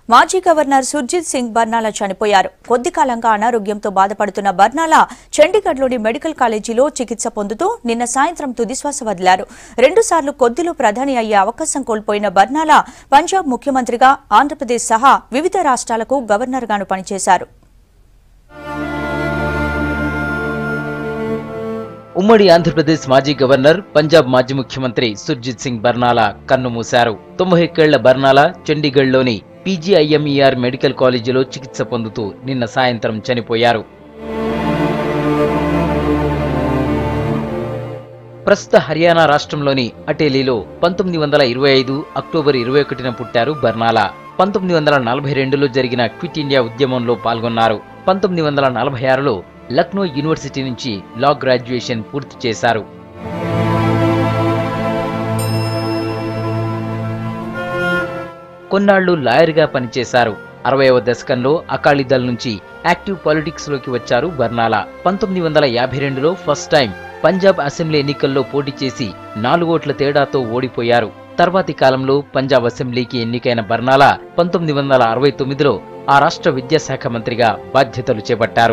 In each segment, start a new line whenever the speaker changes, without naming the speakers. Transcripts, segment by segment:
మాజీ గవర్నర్ సుర్జిత్ సింగ్ బర్నాలా చనిపోయారు కొద్ది కాలంగా అనారోగ్యంతో బాధపడుతున్న బర్నాలా చండీగఢ్లోని మెడికల్ కాలేజీలో చికిత్స పొందుతూ నిన్న సాయంత్రం తుదిశ్వాస వదిలారు రెండుసార్లు కొద్దిలో ప్రధాని అయ్యే అవకాశం కోల్పోయిన బర్నాలా పంజాబ్ ముఖ్యమంత్రిగా ఆంధ్రప్రదేశ్ సహా వివిధ రాష్ట్రాలకు గవర్నర్గాను పనిచేశారు
ఉమ్మడి ఆంధ్రప్రదేశ్ మాజీ గవర్నర్ పంజాబ్ మాజీ ముఖ్యమంత్రి సుర్జిత్ సింగ్ బర్నాలా కన్నుమూశారు తొంభై ఒక్కేళ్ల బర్నాలా చండీగఢ్లోని పీజీఐఎంఈఆర్ మెడికల్ కాలేజీలో చికిత్స పొందుతూ నిన్న సాయంత్రం చనిపోయారు ప్రస్తుత హర్యానా రాష్ట్రంలోని అటేలీలో పంతొమ్మిది వందల ఇరవై ఐదు అక్టోబర్ ఇరవై ఒకటిన పుట్టారు బర్నాలా పంతొమ్మిది వందల నలభై రెండులో జరిగిన క్విట్ ఇండియా ఉద్యమంలో పాల్గొన్నారు పంతొమ్మిది వందల నలభై ఆరులో లక్నో యూనివర్సిటీ నుంచి లా గ్రాడ్యుయేషన్ పూర్తి చేశారు కొన్నాళ్లు లాయర్గా పనిచేశారు అరవైవ దశకంలో అకాలీదళ్ నుంచి యాక్టివ్ పాలిటిక్స్ లోకి వచ్చారు బర్నాలా పంతొమ్మిది వందల యాభై రెండులో ఫస్ట్ టైం పంజాబ్ అసెంబ్లీ ఎన్నికల్లో పోటీ చేసి నాలుగోట్ల తేడాతో ఓడిపోయారు తర్వాతి కాలంలో పంజాబ్ అసెంబ్లీకి ఎన్నికైన బర్నాలా పంతొమ్మిది వందల అరవై తొమ్మిదిలో ఆ రాష్ట్ర విద్యాశాఖ మంత్రిగా బాధ్యతలు చేపట్టారు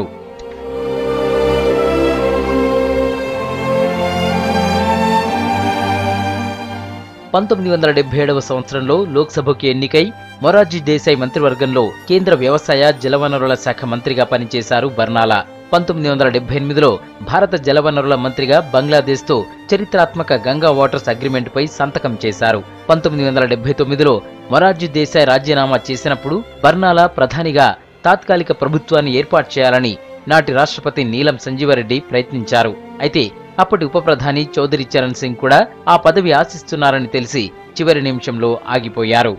పంతొమ్మిది వందల డెబ్బై ఏడవ సంవత్సరంలో లోక్సభకు ఎన్నికై మొరార్జీ దేశాయ్ మంత్రివర్గంలో కేంద్ర వ్యవసాయ జలవనరుల శాఖ మంత్రిగా పనిచేశారు బర్నాలా పంతొమ్మిది వందల డెబ్బై ఎనిమిదిలో భారత జలవనరుల మంత్రిగా బంగ్లాదేశ్తో చరిత్రాత్మక గంగా వాటర్స్ అగ్రిమెంట్పై సంతకం చేశారు పంతొమ్మిది వందల డెబ్బై తొమ్మిదిలో మొరార్జీ దేశాయ్ రాజీనామా చేసినప్పుడు బర్నాలా ప్రధానిగా తాత్కాలిక ప్రభుత్వాన్ని ఏర్పాటు చేయాలని నాటి రాష్ట్రపతి నీలం సంజీవరెడ్డి ప్రయత్నించారు అయితే అప్పటి ఉప ప్రధాని చౌదరి చరణ్ సింగ్ కూడా ఆ పదవి ఆశిస్తున్నారని తెలిసి చివరి నిమిషంలో ఆగిపోయారు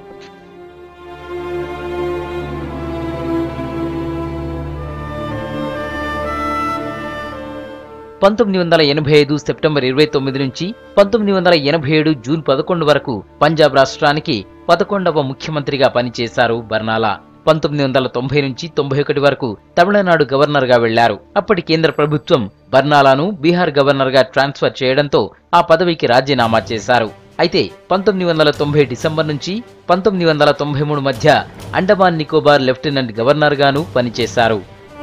పంతొమ్మిది వందల ఎనభై ఐదు సెప్టెంబర్ ఇరవై తొమ్మిది నుంచి పంతొమ్మిది వందల ఎనభై ఏడు జూన్ పదకొండు వరకు పంజాబ్ రాష్ట్రానికి పదకొండవ ముఖ్యమంత్రిగా పనిచేశారు బర్నాలా పంతొమ్మిది వందల తొంభై నుంచి తొంభై ఒకటి వరకు తమిళనాడు గవర్నర్గా వెళ్లారు అప్పటి కేంద్ర ప్రభుత్వం బర్నాలాను బీహార్ గవర్నర్గా ట్రాన్స్ఫర్ చేయడంతో ఆ పదవికి రాజీనామా చేశారు అయితే పంతొమ్మిది వందల తొంభై డిసెంబర్ నుంచి పంతొమ్మిది వందల తొంభై మూడు మధ్య అండమాన్ నికోబార్ లెఫ్టినెంట్ గవర్నర్గాను పనిచేశారు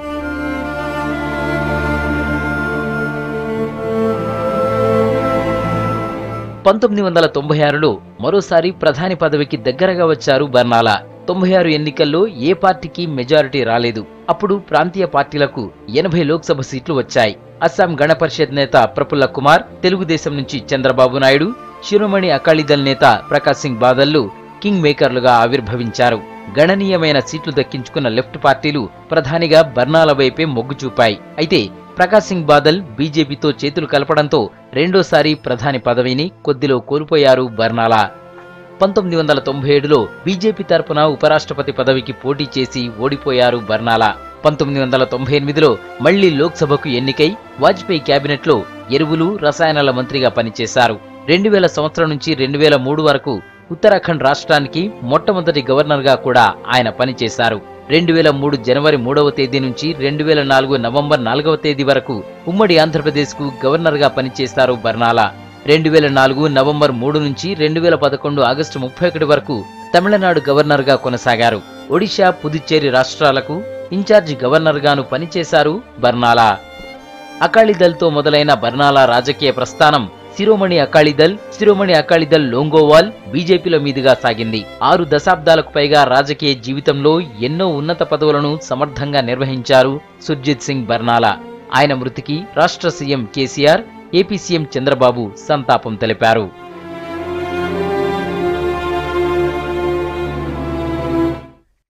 పంతొమ్మిది వందల తొంభై ఆరులో మరోసారి ప్రధాని పదవికి దగ్గరగా వచ్చారు బర్నాలా తొంభై ఆరు ఎన్నికల్లో ఏ పార్టీకి మెజారిటీ రాలేదు అప్పుడు ప్రాంతీయ పార్టీలకు ఎనభై లోక్సభ సీట్లు వచ్చాయి అస్సాం గణ పరిషత్ నేత ప్రఫుల్ల కుమార్ తెలుగుదేశం నుంచి చంద్రబాబు నాయుడు శిరోమణి అకాలీదళ్ నేత ప్రకాశ్ సింగ్ బాదల్లు కింగ్ మేకర్లుగా ఆవిర్భవించారు గణనీయమైన సీట్లు దక్కించుకున్న లెఫ్ట్ పార్టీలు ప్రధానిగా బర్నాల వైపే మొగ్గు చూపాయి అయితే ప్రకాశ్ సింగ్ బాదల్ బీజేపీతో చేతులు కలపడంతో రెండోసారి ప్రధాని పదవిని కొద్దిలో కోల్పోయారు బర్నాలా పంతొమ్మిది వందల తొంభై ఏడులో బీజేపీ తరపున ఉపరాష్ట్రపతి పదవికి పోటీ చేసి ఓడిపోయారు బర్నాలా పంతొమ్మిది వందల తొంభై ఎనిమిదిలో మళ్లీ లోక్సభకు ఎన్నికై వాజ్పేయి కేబినెట్లో ఎరువులు రసాయనాల మంత్రిగా పనిచేశారు రెండు వేల సంవత్సరం నుంచి రెండు వేల మూడు వరకు ఉత్తరాఖండ్ రాష్ట్రానికి మొట్టమొదటి గవర్నర్గా కూడా ఆయన పనిచేశారు రెండు వేల మూడు జనవరి మూడవ తేదీ నుంచి రెండు వేల నాలుగు నవంబర్ నాలుగవ తేదీ వరకు ఉమ్మడి ఆంధ్రప్రదేశ్కు గవర్నర్గా పనిచేశారు బర్నాలా రెండు వేల నాలుగు నవంబర్ మూడు నుంచి రెండు వేల పదకొండు ఆగస్టు ముప్పై ఒకటి వరకు తమిళనాడు గవర్నర్గా కొనసాగారు ఒడిశా పుదుచ్చేరి రాష్ట్రాలకు ఇన్ఛార్జి గవర్నర్గాను పనిచేశారు బర్నాలా అకాలీదళ్తో మొదలైన బర్నాలా రాజకీయ ప్రస్థానం శిరోమణి అకాలీదళ్ శిరోమణి అకాలీదళ్ లోంగోవాల్ బీజేపీల మీదుగా సాగింది ఆరు దశాబ్దాలకు పైగా రాజకీయ జీవితంలో ఎన్నో ఉన్నత పదవులను సమర్థంగా నిర్వహించారు సుర్జిత్ సింగ్ బర్నాలా ఆయన మృతికి రాష్ట్ర CM KCR AP CM Chandrababu సంతాపం తెలిపారు